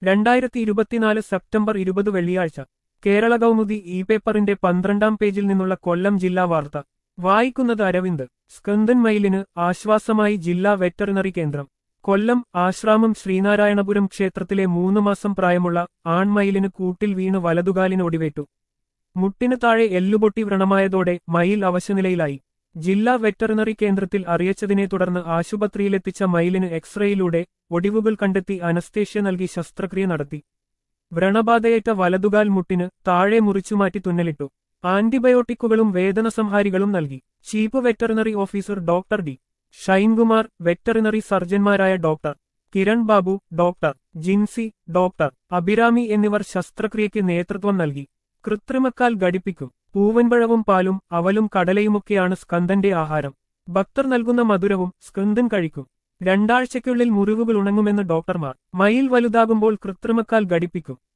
രണ്ടായിരത്തി ഇരുപത്തിനാല് സെപ്റ്റംബർ ഇരുപത് വെള്ളിയാഴ്ച കേരള കൗമുദി ഇ പേപ്പറിന്റെ പന്ത്രണ്ടാം പേജിൽ നിന്നുള്ള കൊല്ലം ജില്ലാ വാർത്ത വായിക്കുന്നത് അരവിന്ദ് സ്കന്ദൻ മയിലിന് ആശ്വാസമായി ജില്ലാ വെറ്ററിനറി കേന്ദ്രം കൊല്ലം ആശ്രാമം ശ്രീനാരായണപുരം ക്ഷേത്രത്തിലെ മൂന്ന് മാസം പ്രായമുള്ള ആൺമയിലിന് കൂട്ടിൽ വീണ് വലതുകാലിന് ഒടിവേറ്റു മുട്ടിന് താഴെ എല്ലുപൊട്ടി വ്രണമായതോടെ മയിൽ അവശനിലയിലായി ജില്ലാ വെറ്ററിനറി കേന്ദ്രത്തിൽ അറിയിച്ചതിനെ തുടർന്ന് ആശുപത്രിയിലെത്തിച്ച മയിലിന് എക്സ്റേയിലൂടെ ഒടിവുകൾ കണ്ടെത്തി അനസ്തേഷ്യ നൽകി ശസ്ത്രക്രിയ നടത്തി വ്രണബാധയേറ്റ വലതുകാൽ മുട്ടിന് താഴെ മുറിച്ചുമാറ്റി തുന്നലിട്ടു ആന്റിബയോട്ടിക്കുകളും വേദനസംഹാരികളും നൽകി chief veterinary officer doctor D Shainkumar veterinary സർജൻമാരായ doctor Kiran Babu doctor Jincy doctor Abhirami എന്നിവർ ശസ്ത്രക്രിയയ്ക്ക് നേതൃത്വം നൽകി കൃത്രിമക്കാൽ ഘടിപ്പിക്കും പൂവൻപഴവും പാലും അവലും കടലയുമൊക്കെയാണ് സ്കന്ദന്റെ ആഹാരം ഭക്തർ നൽകുന്ന മധുരവും സ്കന്ദൻ കഴിക്കും രണ്ടാഴ്ചയ്ക്കുള്ളിൽ മുറിവുകൾ ഉണങ്ങുമെന്ന് ഡോക്ടർമാർ മയിൽ വലുതാകുമ്പോൾ കൃത്രിമക്കാൽ ഘടിപ്പിക്കും